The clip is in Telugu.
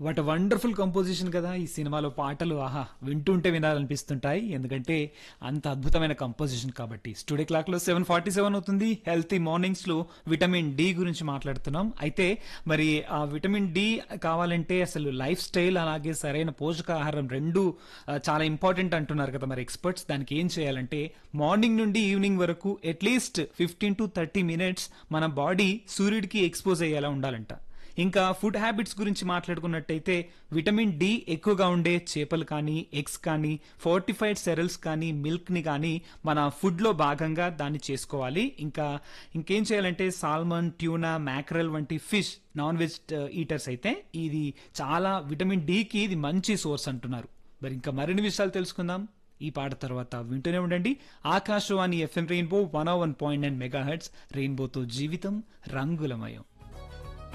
వాట్ వండర్ఫుల్ కంపోజిషన్ కదా ఈ సినిమాలో పాటలు ఆహా వింటుంటే వినాలనిపిస్తుంటాయి ఎందుకంటే అంత అద్భుతమైన కంపోజిషన్ కాబట్టి స్టూడియో క్లాక్ లో సెవెన్ ఫార్టీ సెవెన్ అవుతుంది హెల్తీ మార్నింగ్స్ లో విటమిన్ డి గురించి మాట్లాడుతున్నాం అయితే మరి ఆ విటమిన్ డి కావాలంటే అసలు లైఫ్ స్టైల్ అలాగే సరైన పోషకాహారం రెండు ఆ, చాలా ఇంపార్టెంట్ అంటున్నారు కదా మరి ఎక్స్పర్ట్స్ దానికి ఏం చేయాలంటే మార్నింగ్ నుండి ఈవినింగ్ వరకు at least fifteen to thirty minutes మన బాడీ సూర్యుడికి ఎక్స్పోజ్ అయ్యేలా ఉండాలంట ఇంకా ఫుడ్ హ్యాబిట్స్ గురించి మాట్లాడుకున్నట్టయితే విటమిన్ డి ఎక్కువగా ఉండే చేపలు కానీ ఎగ్స్ కానీ ఫోర్టిఫైడ్ సెరల్స్ కానీ మిల్క్ ని కానీ మన ఫుడ్ లో భాగంగా దాన్ని చేసుకోవాలి ఇంకా ఇంకేం చేయాలంటే సాల్మన్ ట్యూనా మ్యాక్రల్ వంటి ఫిష్ నాన్ వెజ్ ఈటర్స్ అయితే ఇది చాలా విటమిన్ కి ఇది మంచి సోర్స్ అంటున్నారు మరి ఇంకా మరిన్ని విషయాలు తెలుసుకుందాం ఈ పాట తర్వాత వింటూనే ఉండండి Akashvani FM rainbow one one point nine megahertz రెయిన్బోతో జీవితం రంగులమయం